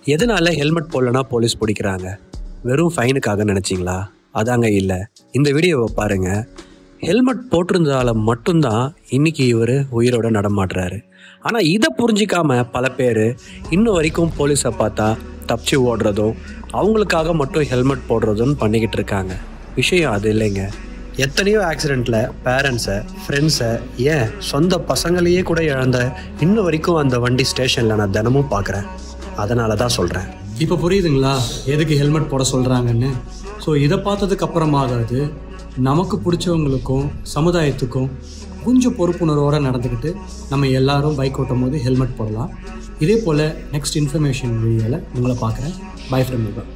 எதனால helmet போடலனா police பிடிக்கிறாங்க வெறும் ஃபைனுக்காக நினச்சிங்களா அதாங்க இல்லை இந்த வீடியோவை பாருங்க ஹெல்மெட் போட்டிருந்ததால மட்டும்தான் இன்னைக்கு இவர் உயிரோட நடமாடுறாரு ஆனால் இதை புரிஞ்சிக்காம பல பேர் இன்னும் வரைக்கும் போலீஸை பார்த்தா தப்பிச்சு ஓடுறதும் அவங்களுக்காக மட்டும் ஹெல்மெட் போடுறதும் பண்ணிக்கிட்டு இருக்காங்க விஷயம் அது இல்லைங்க எத்தனையோ ஆக்சிடெண்ட்டில் பேரண்ட்ஸை ஃப்ரெண்ட்ஸை ஏன் சொந்த பசங்களையே கூட இழந்த இன்னும் வரைக்கும் அந்த வண்டி ஸ்டேஷனில் நான் தினமும் பார்க்குறேன் அதனால தான் சொல்கிறேன் இப்போ புரியுதுங்களா எதுக்கு ஹெல்மெட் போட சொல்கிறாங்கன்னு ஸோ இதை பார்த்ததுக்கு அப்புறமாகாது நமக்கு பிடிச்சவங்களுக்கும் சமுதாயத்துக்கும் கொஞ்சம் பொறுப்புணர்வோடு நடந்துக்கிட்டு நம்ம எல்லாரும் பைக் ஓட்டும் போது ஹெல்மெட் போடலாம் இதே போல் நெக்ஸ்ட் இன்ஃபர்மேஷன் வீடியோவில் உங்களை பார்க்குறேன் பை ஃப்ரம் யூகா